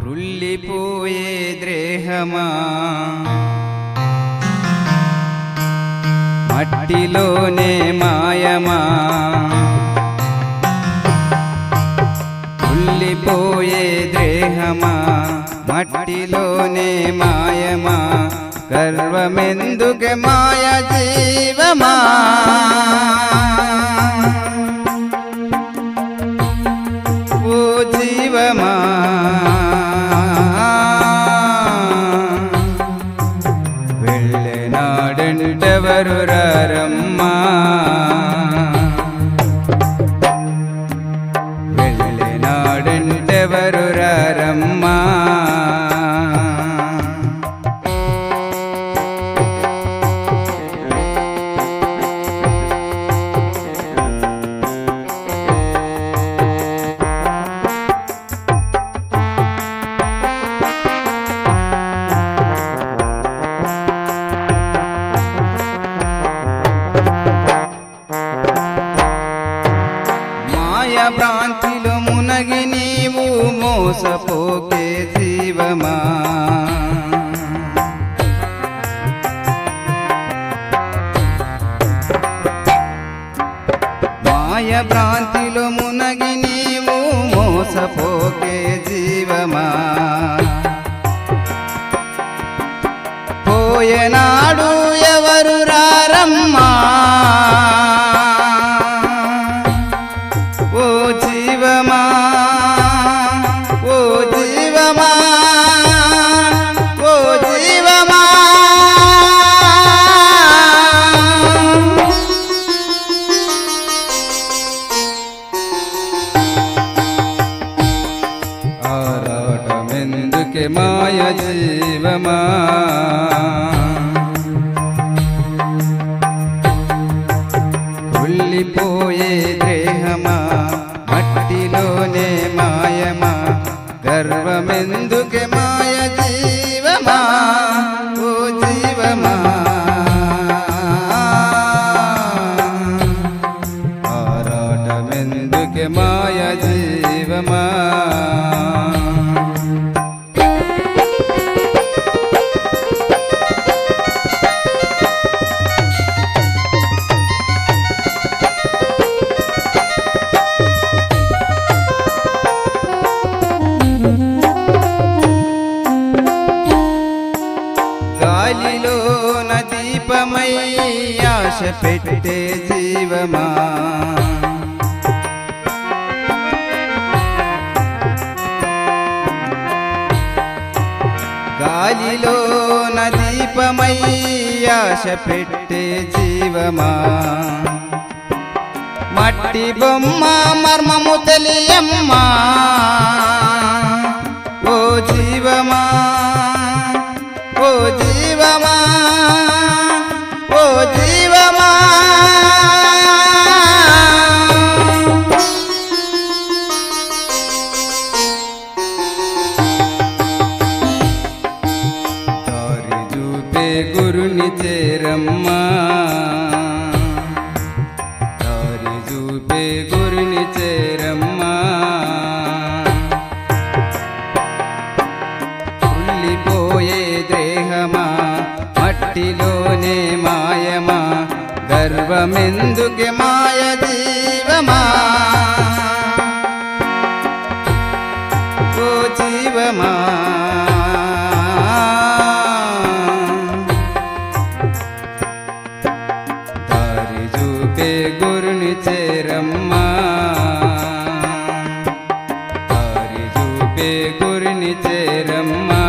కుళ్ళిపోయే ద్రేహమా మట్టిలోనే మాయమా కుళ్ళిపోయే దేహమా మట్టిలోనే మాయమా గర్వమెందుకు మాయ జీవమా ఓ జీవమా వెళ్ళనాడంటెవరు రారమ్మా వెళ్ళనాడంటెవరు రారమ్మా మాయ భ్రాంతిలో మునగి నీవు మోసపోకే జీవమా మాయ భ్రాంతిలో మునగి నీవు మోసపోకే జీవమా పోయనాడు ఎవరు రారమ్మా ఓ జీవమా ఓ జీవమా ఓ జీవమా ఆరాటమెందుకే మాయ జీవమా కుళ్ళిపోయే దేహమా మట్టిలోనే మాయమా గర్వమెందుకే మాయ జీవమా ఓ జీవమా ఆరాటమెందుకే మాయ జీవమా గాలిలో దీపమై ఆశ పెట్టే జీవమా గాలిలో దీపమై ఆశ పెట్టే జీవమా మట్టి బొమ్మ మర్మము తెలియమ్మా ఓ జీవమా ఓ జీవమా ఓ జీవమా దారి చూపే గురుని చేరమ్మా దారి చూపే గురుని చేరమ్మా కుళ్ళిపోయే దేహమా మట్టిలోనే మాయమా గర్వమెందుకే మాయ జీవమా ఓ జీవమా దారి చూపే గురుని చేరమ్మా దారి చూపే గురుని చేరమ్మా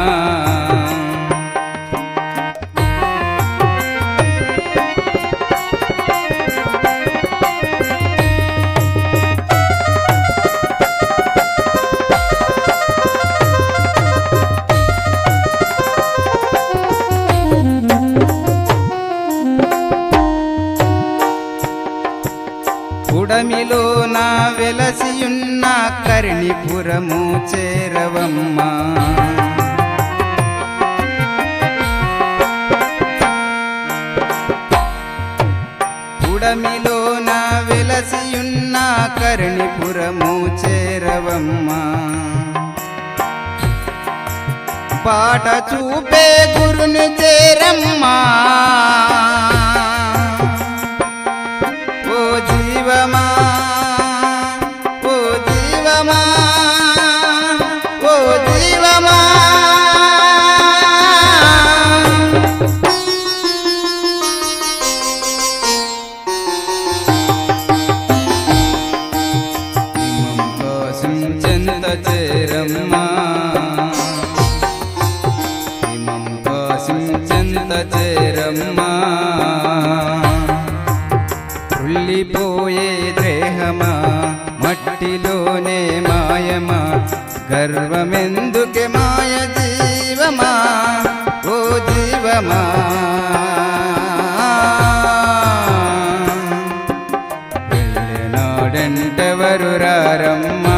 ఉడమిలో నా వెలసియున్న కర్ణిపురము చేరవమ్మా ఉడమిలో నా వెలసియున్న కర్ణిపురము చేరవమ్మా బాట చూపే గురుని చేరమ్మా ఓ జీవమా ఓ జీవమా ఓ జీవమా ఇమం కోసం చెంత చేరమ్మా ఇమం కోసం చెంత చేరమ్మా కుళ్ళిపోయే దేహమా మట్టిలోనే మాయమా గర్వమెందుకే మాయ జీవమా ఓ జీవమా వెళ్ళినాడంటెవరు రారమ్మా